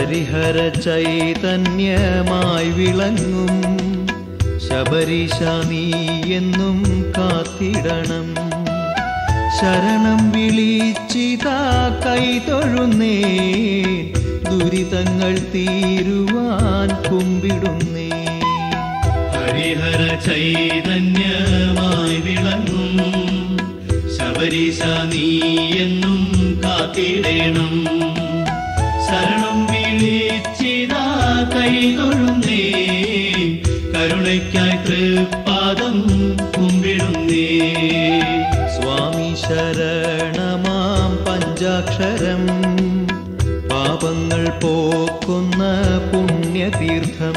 ഹരിഹര ചൈതന്യമായി വിളങ്ങും ശബരീശ നീ എന്നും കാത്തിടണം ശരണം വിളിച്ചിതാ കൈതൊഴുന്നേ ദുരിതങ്ങൾ തീരുവാൻ കുമ്പിടുന്നേ ഹരിഹര ചൈതന്യമായി വിളങ്ങും ശബരീശ നീ എന്നും കാത്തിടേണം ശരണം വിളിച്ചിതാ കൈതൊഴുന്നേ കരുണയ്ക്കായി തൃപ്പാദം കുമ്പിടുന്നേ സ്വാമി ശരണമാം പഞ്ചാക്ഷരം പാപങ്ങൾ പോക്കുന്ന പുണ്യതീർത്ഥം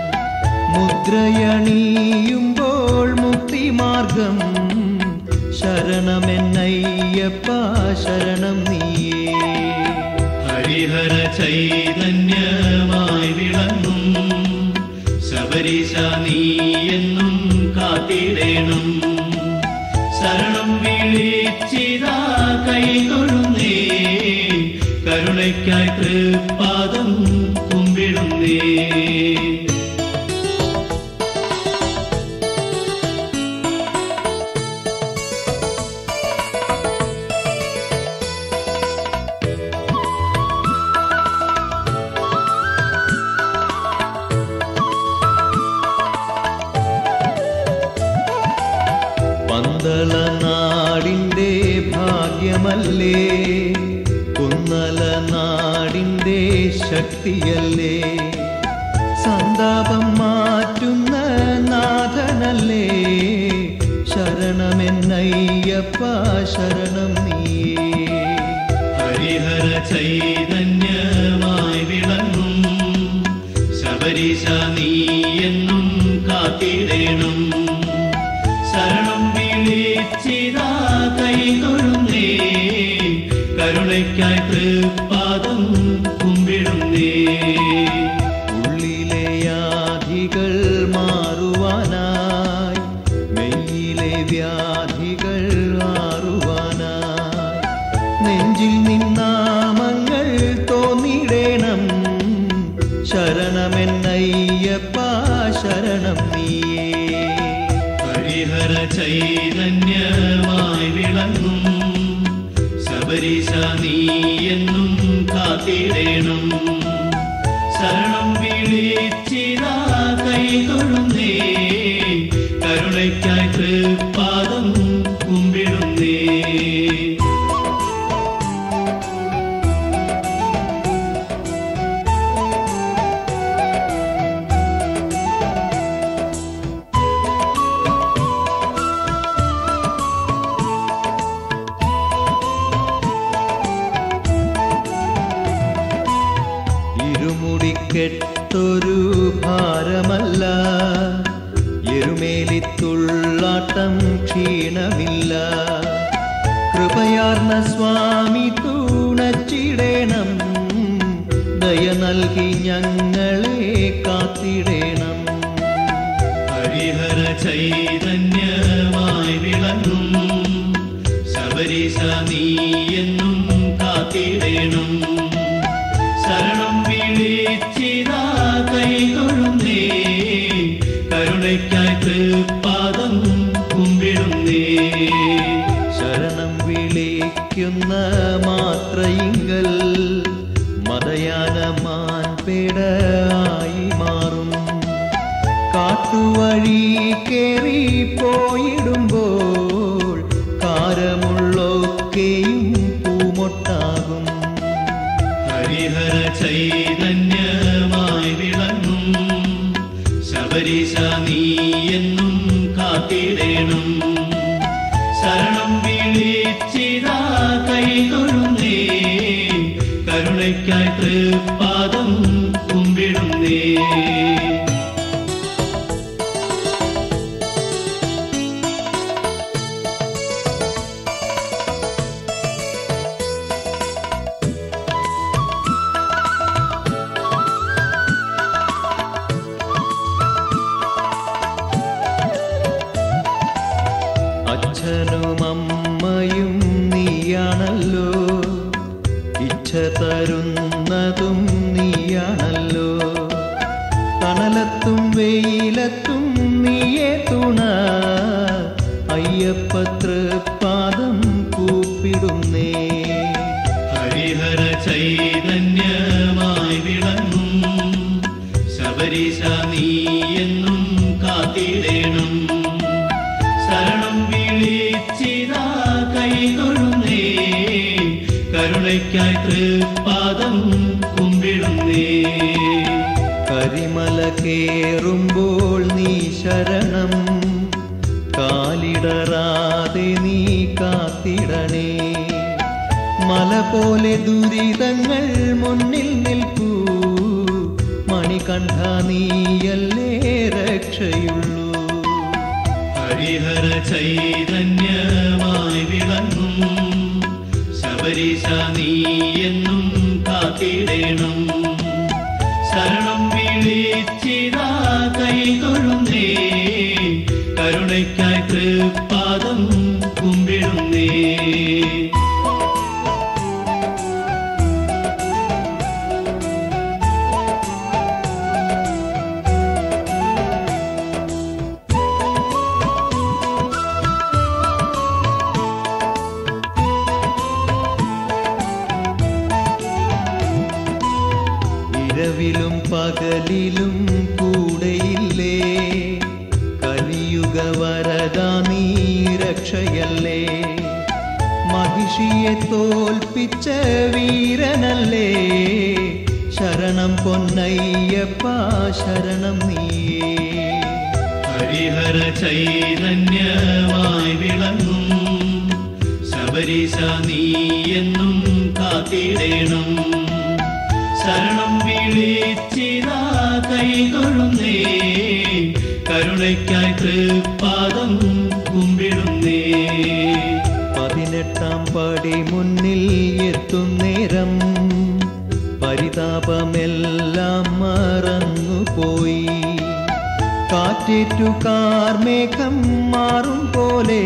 മുദ്രയണിയുമ്പോൾ മുക്തിമാർഗം ശരണമെന്നയ്യപ്പ ശരണം നീയേ ഹരിഹര ചൈതന്യമായി വിളങ്ങും ശബരീശ നീ എന്നും കാത്തിടേണം ശരണം വിളിച്ചിതാ കൈതൊഴുന്നേ കരുണയ്ക്കായി തൃപ്പാദം കുമ്പിടുന്നേ പന്തള നാടിൻ്റെ ഭാഗ്യമല്ലേ കുന്നല നാടിൻ്റെ ശക്തിയല്ലേ സന്താപം മാറ്റുന്ന നാഥനല്ലേ ശരണമെന്നയ്യപ്പ ശരണം നീയേ ഹരിഹര ചൈതന്യമായി വിളങ്ങും ശബരീശ നീ എന്നും കാത്തിടേണം ശരണം വിളിച്ചിതാ കൈതൊഴുന്നേ കരുണയ്ക്കായി തൃപ്പാദം കുമ്പിടുന്നേ ഉള്ളിലെ യാധികൾ മാറുവാനായി മെയ്യിലെ വ്യാധികൾ മാറുവാനായി നെഞ്ചിൽ നിന്നാമങ്ങൾ തോന്നിടേണം ശരണമെന്നയ്യപ്പ ശരണം നീയേ ഹരിഹര ചൈതന്യമായി വിളങ്ങും ശബരീശ നീ എന്നും കാത്തിടേണം ശരണം വിളിച്ചിതാ കൈതൊഴുന്നേ കരുണയ്ക്കായി തൃപ്പാദം കുമ്പിടുന്നേ ഇരുമുടിക്കെട്ടൊരു ഭാരമല്ല എരുമേലിത്തുള്ളാട്ടം ക്ഷീണമില്ല കൃപയാർന്ന സ്വാമി തൂണച്ചിടേണം ദയ നൽകി ഞങ്ങളെ കാത്തിടേണം ഹരിഹര ചൈതന്യമായി വിളങ്ങും ശബരീശ നീ എന്നും കാത്തിടേണം ശരണം വിളിച്ചിതാ കൈതൊഴുന്നേ കരുണയ്ക്കായി തൃപ്പാദം കുമ്പിടുന്നേ ശരണം വിളിക്കുന്ന മാത്രയിങ്കൽ മതയാനമാൻ പേടായി മാറും കാട്ടുവഴി കേറി പോയിടുമ്പോൾ കാരമുള്ളൊക്കെയും പൂമൊട്ടാകും ഹരിഹര ചൈതന്യമായി വിളങ്ങും ശബരീശ നീ എന്നും കാത്തിടേണം ശരണം വിളിച്ചിതാ കൈതൊഴുന്നേ കരുണയ്ക്കായി തൃപ്പാദം കുമ്പിടുന്നേ അച്ഛനും അമ്മയും നീയാണല്ലോ ഇച്ഛ തരുന്നതും നീയാണല്ലോ നീയാണല്ലോ തണലത്തും വെയിലത്തും നീയേ തുണ അയ്യപ്പ തൃപ്പാദം കൂപ്പിടുന്നേ ഹരിഹര ചൈതന്യമായി വിളങ്ങും ശബരീശ നീ എന്നും കാത്തിടേണം ശരണം വിളിച്ചിതാ കൈതൊഴുന്നേ കരുണയ്ക്കായി തൃപ്പാദം കുമ്പിടുന്നേ കരിമല കേറുമ്പോൾ നീ ശരണം കാലിടറാതെ നീ കാത്തിടണേ മല പോലെ ദുരിതങ്ങൾ മുന്നിൽ നിൽക്കൂ മണികണ്ഠ നീയല്ലേ രക്ഷയുള്ളൂ ഹരിഹര ചൈതന്യമായി വിളങ്ങും ശബരീശ നീ എന്നും കാത്തിടേണം ശരണം വിളിച്ചിതാ കൈതൊഴുന്നേ കരുണയ്ക്കായി തൃപ്പാദം കുമ്പിടുന്നേ ഇരവിലും പകലിലും കൂടെയില്ലേ കലിയുഗ വരദാ നീ രക്ഷയല്ലേ മഹിഷിയെ തോൽപ്പിച്ച വീരനല്ലേ ശരണം പൊന്നയ്യപ്പ ശരണം നീയേ ഹരിഹര ചൈതന്യമായി വിളങ്ങും ശബരീശ നീ എന്നും കാത്തിടേണം ശരണം വിളിച്ചിതാ കൈതൊഴുന്നേ കരുണയ്ക്കായി തൃപ്പാദം കുമ്പിടുന്നേ പതിനെട്ടാം പടി മുന്നിൽ എത്തും നേരം പരിതാപമെല്ലാം മറന്നുപോയി കാറ്റേറ്റു കാർമേഘം മാറും പോലെ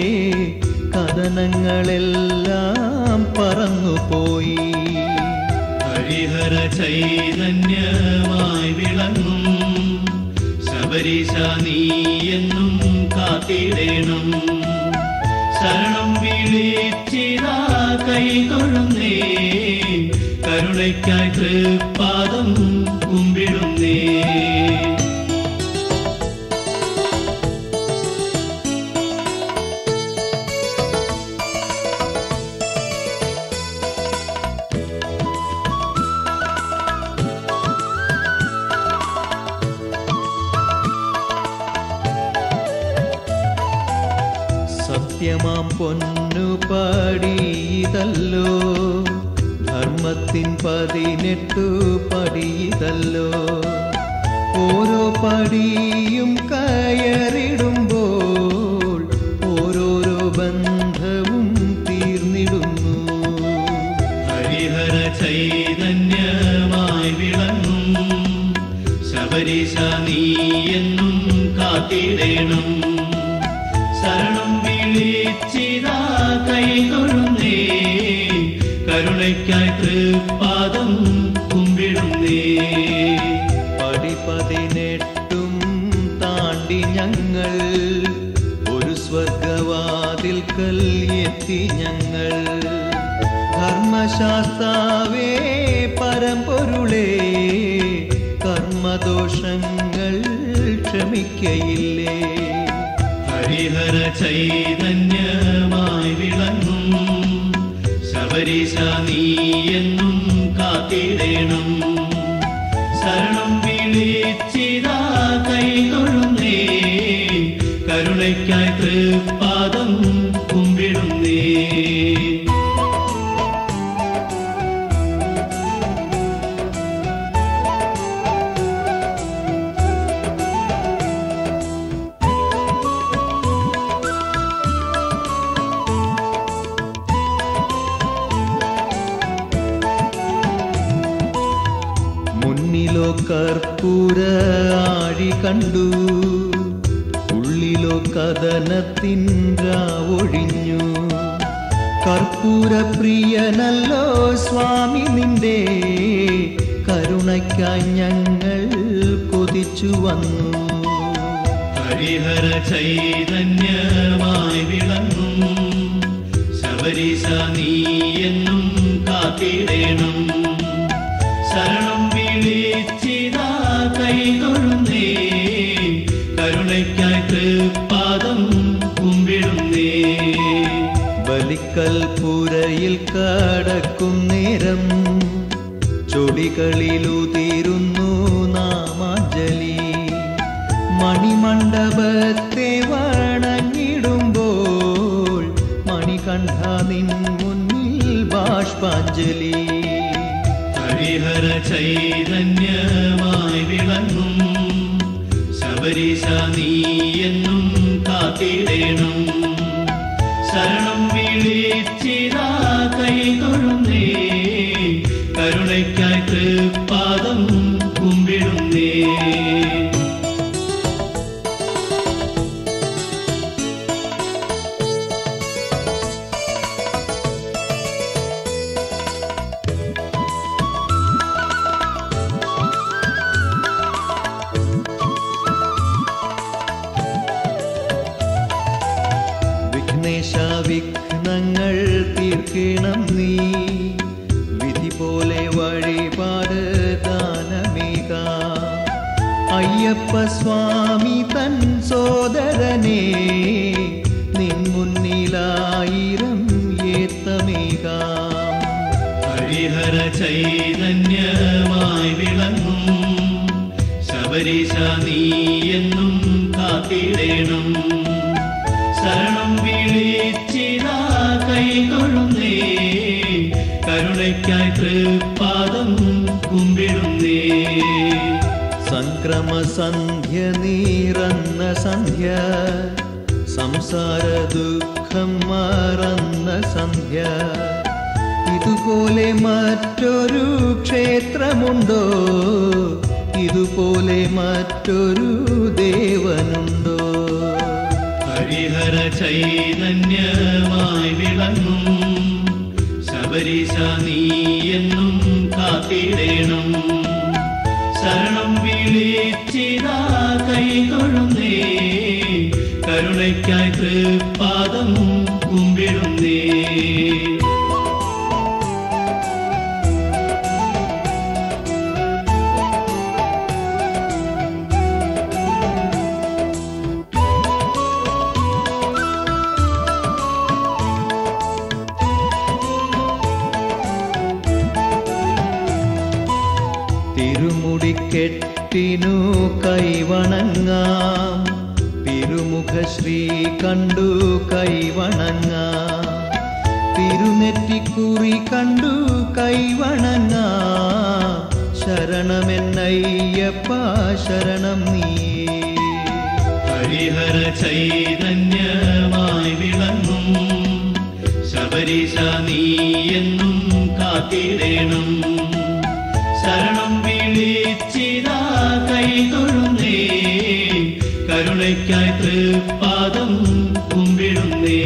കഥനങ്ങളെല്ലാം പറന്നുപോയി ഹരിഹര ചൈതന്യമായി വിളങ്ങും ശബരീശ നീ എന്നും കാത്തിടേണം ശരണം വിളിച്ചിതാ കൈതൊഴുന്നേ കരുണയ്ക്കായി തൃപ്പാദം കുമ്പിടുന്നേ സത്യമാം പൊന്നു പടിയിതല്ലോ ധർമ്മത്തിൻ പതിനെട്ടു പടിയിതല്ലോ ഓരോ പടിയും കയറിടുമ്പോൾ ഓരോരോ ബന്ധവും തീർന്നിടുന്നു ഹരിഹര ചൈതന്യമായി വിളങ്ങും ശബരീശ നീ എന്നും കാത്തിടേണം ശരണം വിളിച്ചിതാ കൈതൊഴുന്നേ കരുണയ്ക്കായി തൃപ്പാദം കുമ്പിടുന്നേ പടി പതിനെട്ടും താണ്ടി ഞങ്ങൾ ഒരു സ്വർഗവാതിൽക്കൽ എത്തി ഞങ്ങൾ ധർമ്മശാസ്താവേ പരമ്പൊരുളേ കർമ്മദോഷങ്ങൾ ക്ഷമിക്കയില്ലേ ഹരിഹര ചൈതന്യമായി വിളങ്ങും ശബരീശ നീ എന്നും കാത്തിടേണം ശരണം വിളിച്ചിതാ കൈതൊഴുന്നേ കരുണയ്ക്കായി തൃപ്പാദം കുമ്പിടുന്നേ മുന്നിലോ കർപ്പൂര ആഴി കണ്ടു ഉള്ളിലോ കഥനത്തിൻ ഒഴിഞ്ഞു കർപ്പൂര പ്രിയനല്ലോ സ്വാമി നിന്റെ കരുണ കരുണയ്ക്കായി ഞങ്ങൾ കൊതിച്ചു വന്നു ഹരിഹര ചൈതന്യമായി വിളങ്ങും ശബരീശ നീ എന്നും കാത്തിടേണം ശരണം വിളിച്ചിതാ കൈതൊഴുന്നേ കരുണയ്ക്കായി തൃപ്പാദം കുമ്പിടുന്നേ ബലിക്കൽ പുരയിൽ കടക്കും നേരം ചൊടികളിലുതിരുന്നു നാമാഞ്ജലി മണിമണ്ഡപത്തെ വണങ്ങിടുമ്പോൾ മണികണ്ഠ നിൻ മുന്നിൽ ബാഷ്പാഞ്ജലി ഹരിഹര ചൈതന്യമായി വിളങ്ങും ശബരീശ നീ എന്നും കാത്തിടേണം ശരണം വിളിച്ചിതാ കൈതൊഴുന്നേ കരുണയ്ക്കായി തൃപ്പാദം കുമ്പിടുന്നേ വിഘ്നേശ വിഘ്നങ്ങൾ തീർക്കണം നീ വിധി പോലെ വഴിപാട് ദാനമേക അയ്യപ്പ സ്വാമി തൻ സോദരനെ നിൻ മുന്നിലായിരം ഏത്തമേകാം ഹരിഹര ചൈതന്യമായി വിളങ്ങും ശബരീശ നീ എന്നും കാത്തിടേണം ശരണം വിളിച്ചിതാ കൈതൊഴുന്നേ കരുണയ്ക്കായി തൃപ്പാദം കുമ്പിടുന്നേ സംക്രമ സന്ധ്യ നീറന്ന സന്ധ്യ സംസാര ദുഃഖം മറന്ന സന്ധ്യ ഇതുപോലെ മറ്റൊരു ക്ഷേത്രമുണ്ടോ ഇതുപോലെ മറ്റൊരു ദേവനുണ്ടോ ഹരിഹര ചൈതന്യമായി വിളങ്ങും ശബരീശ നീ എന്നും കാത്തിടേണം ശരണം വിളിച്ചിതാ കൈതൊഴുന്നേ കരുണയ്ക്കായി തൃപ്പാദം കുമ്പിടുന്നേ തിരുമുടിക്കെട്ടിനു കൈവണങ്ങാം തിരുമുഖ ശ്രീ കണ്ടു കൈവണങ്ങാം തിരുനെറ്റിക്കുറി കണ്ടു കൈവണങ്ങാം ശരണമെന്നയ്യപ്പ ശരണം നീയേ ഹരിഹര ചൈതന്യമായി വിളങ്ങും ശബരീശ നീ എന്നും കാത്തിടേണം ശരണം വിളിച്ചിതാ കൈതൊഴുന്നേ കരുണയ്ക്കായി തൃപ്പാദം കുമ്പിടുന്നേ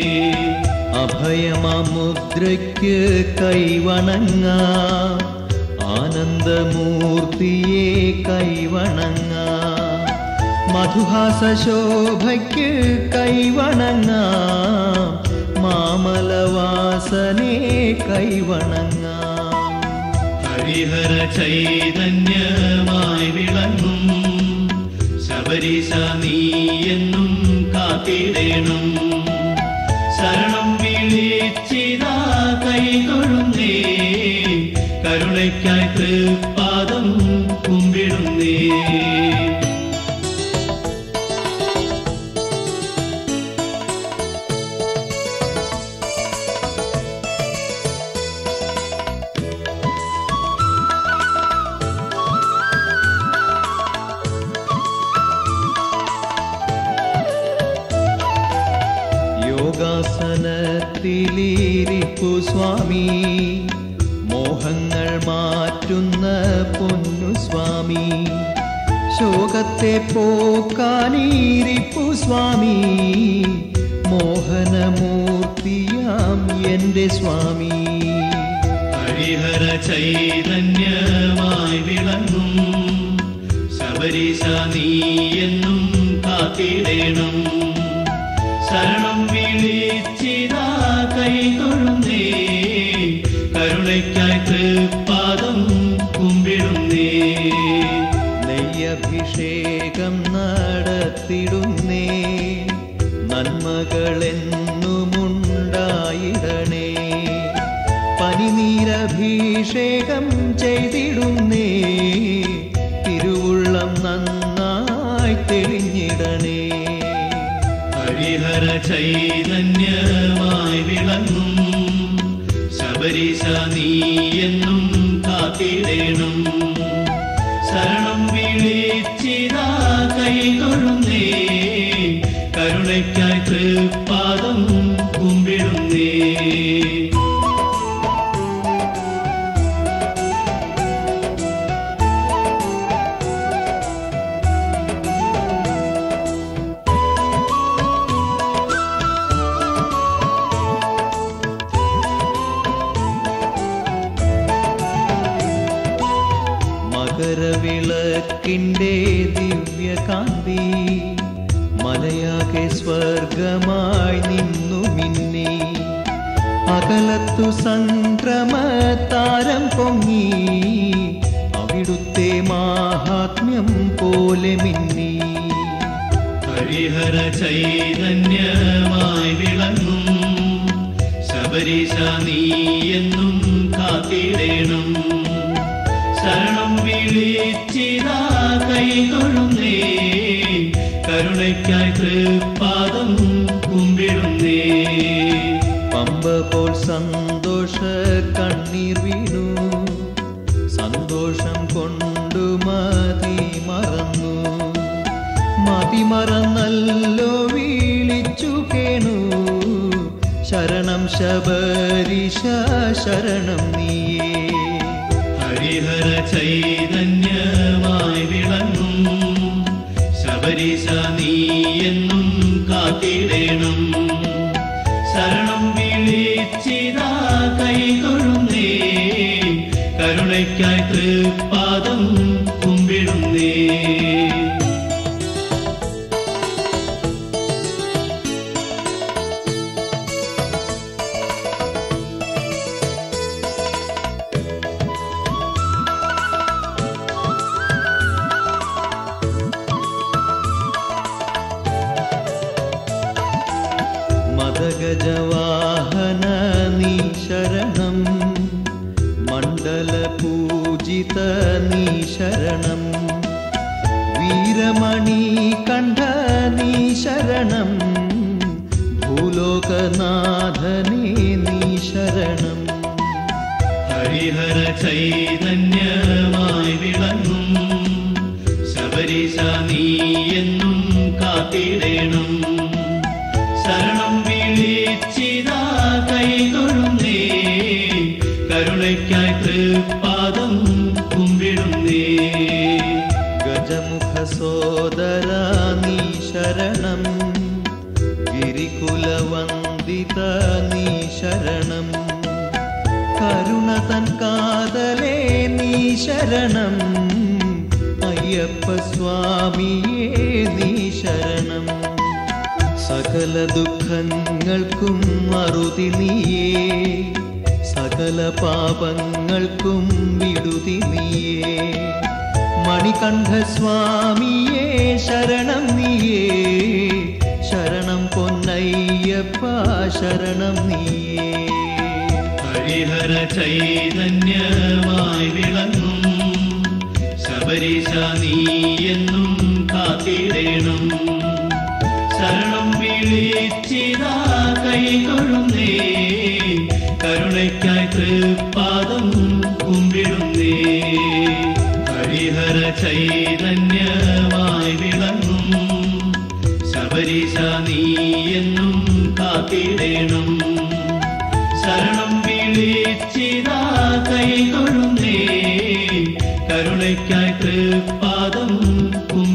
അഭയമാമുദ്രയ്ക്ക് കൈവണങ്ങാം ആനന്ദമൂർത്തിയെ കൈവണങ്ങാം മധുഹാസ ശോഭയ്ക്ക് കൈവണങ്ങാം മാമലവാസനെ കൈവണങ്ങാം ഹരിഹര ചൈതന്യമായി വിളങ്ങും ശബരീശ നീ എന്നും കാത്തിടേണം ശരണം വിളിച്ചിതാ കൈതൊഴുന്നേ കരുണയ്ക്കായി തൃപ്പാദം കുമ്പിടുന്നേ യോഗാസനത്തിലിരിപ്പു സ്വാമി മോഹങ്ങൾ മാറ്റുന്ന പൊന്നു സ്വാമി ശോകത്തെ പോക്കാനിരിപ്പു സ്വാമി മോഹനമൂർത്തിയാം എൻ്റെ സ്വാമി ഹരിഹര ചൈതന്യമായി വിളങ്ങും ശബരീശ നീ എന്നും കാത്തിടേണം ശരണം വിളിച്ചിതാ കൈതൊഴുന്നേ കരുണയ്ക്കായി തൃപ്പാദം കുമ്പിടുന്നേ നെയ്യഭിഷേകം നടത്തിടുന്നേ നന്മകളെന്നുമുണ്ടായിടണേ പനിനീരഭിഷേകം ചെയ്തിടുന്നേ തിരുവുള്ളം നന്നായി തെളിഞ്ഞിടണേ ഹരിഹര ചൈതന്യമായി വിളങ്ങും ശബരീശ നീ എന്നും കാത്തിടേണം ശരണം വിളിച്ചിതാ കൈതൊഴുന്നേ കരുണയ്ക്കായി തൃപ്പാദം കുമ്പിടുന്നേ മകരവിളക്കിൻ്റെ ദിവ്യകാന്തി മലയാകെ സ്വർഗമായി നിന്നു മിന്നി അകലത്തു സംക്രമതാരം പൊങ്ങി അവിടുത്തെ മാഹാത്മ്യം പോലെ മിന്നി ഹരിഹര ചൈതന്യമായി വിളങ്ങും ശബരീശ നീ എന്നും കാത്തിടേണം ശരണം വിളിച്ചിതാ കൈതൊഴുന്നേ കരുണയ്ക്കായി തൃപ്പാദം കുമ്പിടുന്നേ പമ്പ പോൽ സന്തോഷ കണ്ണീർ വീണു സന്തോഷം കൊണ്ടു മതി മറന്നു മതി മറന്നല്ലോ വിളിച്ചു കേണു ശരണം ശബരിശ ശരണം നീയേ ഹരിഹര ചൈതന്യമായി വിളങ്ങും ശബരീശ നീ എന്നും കാത്തിടേണം ശരണം വിളിച്ചിതാ കൈതൊഴുന്നേ കരുണയ്ക്കായി തൃപ്പാദം കുമ്പിടുന്നേ മദഗജവാഹന നീ ശരണം മണ്ഡല പൂജിത നീ ശരണം വീരമണി കണ്ഠ നീ ശരണം ഭൂലോകനാഥനേ നീ ശരണം ഹരിഹര ചൈതന്യമായി വിളങ്ങും ശബരീശ നീ എന്നും കാത്തിടേണം ശരണം വിളിച്ചിതാ കൈതൊഴുന്നേ കരുണയ്ക്കായി തൃപ്പാദം കുമ്പിടുന്നേ ഗജമുഖ സോദര നീ ശരണം ഗിരികുലവന്ദിത നീ ശരണം കരുണ തൻ കാതലേ നീ ശരണം അയ്യപ്പ സ്വാമിയേ നീ ശരണം സകല ദുഃഖങ്ങൾക്കും അറുതി നീയേ സകല പാപങ്ങൾക്കും വിടുതി നീയേ മണികണ്ഠ സ്വാമിയേ ശരണം നീയേ ശരണം പൊന്നയ്യപ്പ ശരണം നീയേ ഹരിഹര ചൈതന്യമായി വിളങ്ങും ശബരീശ നീ എന്നും കാത്തിടേണം ശരണം വിളിച്ചിതാ കൈതൊഴുന്നേ കരുണയ്ക്കായി തൃപ്പാദം കുമ്പിടുന്നേ ഹരിഹര ചൈതന്യമായി വിളങ്ങും ശബരീശ നീ എന്നും കാത്തിടേണം ശരണം വിളിച്ചിതാ കൈതൊഴുന്നേ കരുണയ്ക്കായി തൃപ്പാദം കുമ്പിടുന്നേ